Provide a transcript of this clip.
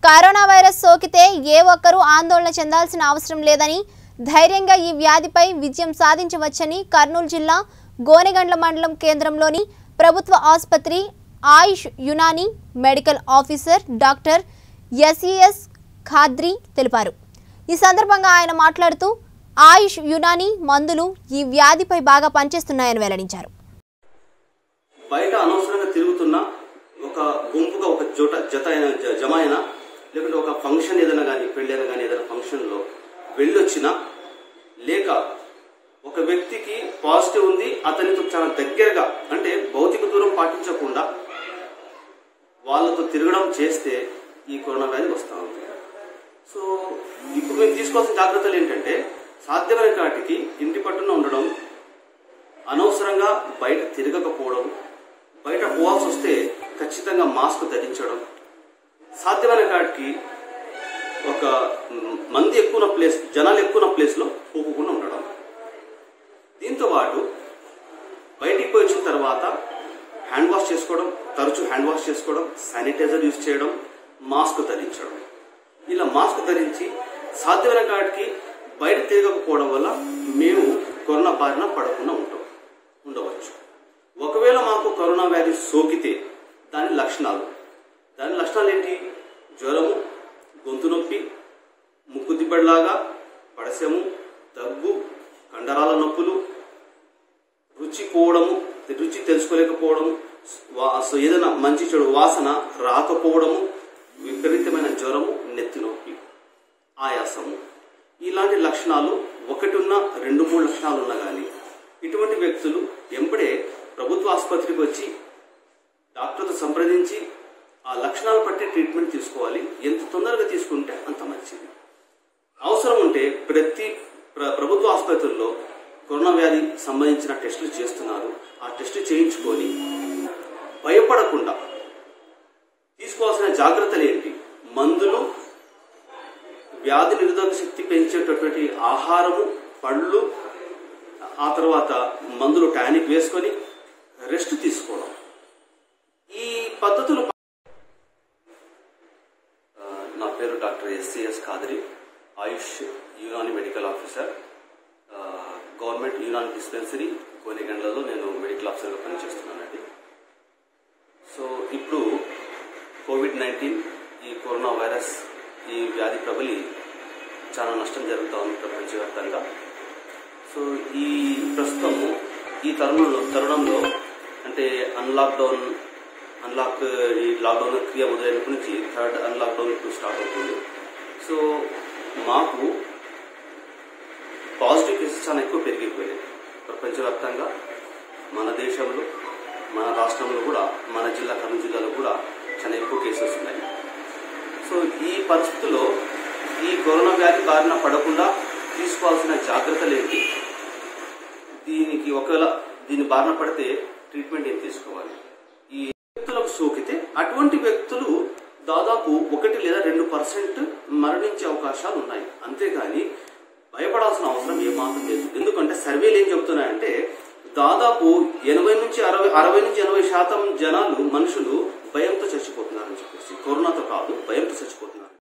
corona virus సోకితే ఏ ఒక్కరూ ఆందోళన చెందాల్సిన అవసరం లేదని ధైర్యంగా ఈ వ్యాధిపై విజయం సాధించవచ్చని కర్నూలు జిల్లా గోనెగండ్ల మండలం కేంద్రంలోని ప్రభుత్వ ఆసుపత్రి Ayush Unani medical officer doctor S E S Khadri తెలిపారు ఈ సందర్భంగా ఆయన మాట్లాడుతూ ఆయుష్ యునాని మందులు ఈ వ్యాధిపై బాగా పనిచేస్తున్నాయని వెల్లడించారు బయట అనవసరంగా తిరుగుతున్న ఒక గుంపుగా ఒక జోట జత అయిన జ- జమ అయినా లేకుంటే ఒక ఫంక్షన్ ఏదైనా కానీ పెళ్ళైనా కానీ ఏదైనా ఫంక్షన్లో వెళ్ళొచ్చినా లేక ఒక వ్యక్తికి పాజిటివ్ ఉంది అతనితో చాలా దగ్గరగా అంటే భౌతిక దూరం పాటించకుండా వాళ్ళతో తిరగడం చేస్తే ఈ కరోనా వ్యాధి వస్తూ ఉంది సో ఇప్పుడు మేము తీసుకోవాల్సిన జాగ్రత్తలు ఏంటంటే సాధ్యమైన కాటికి ఇంటి పట్టున ఉండడం అనవసరంగా బయట తిరగకపోవడం బయట పోవాల్సి వస్తే ఖచ్చితంగా మాస్క్ ధరించడం సాధ్యమైన కాడికి ఒక మ్, మంది ఎక్కువ ఉన్న ప్లేస్ జనాలు ఎక్కువ ఉన్న ప్లేస్లో పోకుండా ఉండడం దీంతో పాటు బయటికి పోయి వచ్చిన తర్వాత హ్యాండ్ వాష్ చేసుకోవడం తరచూ హ్యాండ్ వాష్ చేసుకోవడం శానిటైజర్ యూజ్ చేయడం మాస్క్ ధరించడం ఇలా మాస్క్ ధరించి సాధ్యమైన కాడికి బయట తిరగకపోవడం వల్ల మేము కరోనా బారిన పడకుండా ఉంటాం ఉండవచ్చు ఒకవేళ మాకు కరోనా వ్యాధి సోకితే దాని లక్షణాలు దాని లక్షణాలు ఏంటి జ్వరము గొంతు నొప్పి ముక్కు దిబ్బడిలాగా పడసెము దగ్గు కండరాల నొప్పులు రుచి పోవడము రుచి తెలుసుకోలేకపోవడము వా- అసలు ఏదైనా మంచి చెడు వాసన రాకపోవడము విపరీతమైన జ్వరము నెత్తి నొప్పి ఆయాసము ఇలాంటి లక్షణాలు ఒకటి ఉన్న రెండు మూడు లక్షణాలు ఉన్నా కానీ ఇటువంటి వ్యక్తులు ఎంబడే ప్రభుత్వ ఆసుపత్రికి వచ్చి డాక్టర్తో సంప్రదించి ఆ లక్షణాలు బట్టి ట్రీట్మెంట్ తీసుకోవాలి ఎంత తొందరగా తీసుకుంటే అంత మంచిది అవసరం ఉంటే ప్రతి ప్ర- ప్రభుత్వ ఆసుపత్రుల్లో కరోనా వ్యాధి సంబంధించిన టెస్టులు చేస్తున్నారు ఆ టెస్ట్ చేయించుకొని భయపడకుండా తీసుకోవాల్సిన జాగ్రత్తలు ఏంటి మందులు వ్యాధి నిరోధక శక్తి పెంచేటటువంటి ఆహారము పళ్ళు ఆ తర్వాత మందులు టానిక్ వేసుకొని రెస్ట్ తీసుకోవడం ఈ పద్ధతులు ఆ, నా పేరు doctor S C S Khadri Ayush Unani medical officer ఆ, గవర్నమెంట్ యూనాని డిస్పెన్సరీ కోనిగండ్లలో నేను మెడికల్ ఆఫీసర్గా పనిచేస్తున్నానండి సో ఇప్పుడు కోవిడ్ నైన్టీన్ ఈ కరోనా వైరస్ ఈ వ్యాధి ప్రబలి చాలా నష్టం జరుగుతూ ఉంది ప్రపంచవ్యాప్తంగా సో ఈ ప్రస్తుతము ఈ తరుణంలో తరుణంలో అంటే అన్లాక్ డౌన్ అన్లాక్ ఈ లాక్డౌన్ క్రియ మొదలైనప్పటి నుంచి థర్డ్ అన్లాక్ డౌన్ ఇప్పుడు స్టార్ట్ అవుతుంది సో మాకు పాజిటివ్ కేసెస్ చాలా ఎక్కువ పెరిగిపోయినాయి ప్రపంచవ్యాప్తంగా మన దేశంలో మన రాష్ట్రంలో కూడా మన జిల్లా కర్నూలు జిల్లాలో కూడా చాలా ఎక్కువ కేసెస్ ఉన్నాయి సో ఈ పరిస్థితుల్లో ఈ కరోనా వ్యాధి బారిన పడకుండా తీసుకోవాల్సిన జాగ్రత్తలు ఏంటి దీనికి ఒకవేళ దీని బారిన పడితే ట్రీట్మెంట్ ఏం తీసుకోవాలి ఈ వ్యక్తులకు సోకితే అటువంటి వ్యక్తులు దాదాపు ఒకటి లేదా రెండు పర్సెంట్ మరణించే అవకాశాలు ఉన్నాయి అంతేగాని భయపడాల్సిన అవసరం ఏమాత్రం లేదు ఎందుకంటే సర్వేలు ఏం చెప్తున్నాయంటే దాదాపు ఎనభై నుంచి అరవై అరవై నుంచి ఎనభై శాతం జనాలు మనుషులు భయంతో చచ్చిపోతున్నారని చెప్పేసి కరోనాతో కాదు భయంతో చచ్చిపోతున్నారు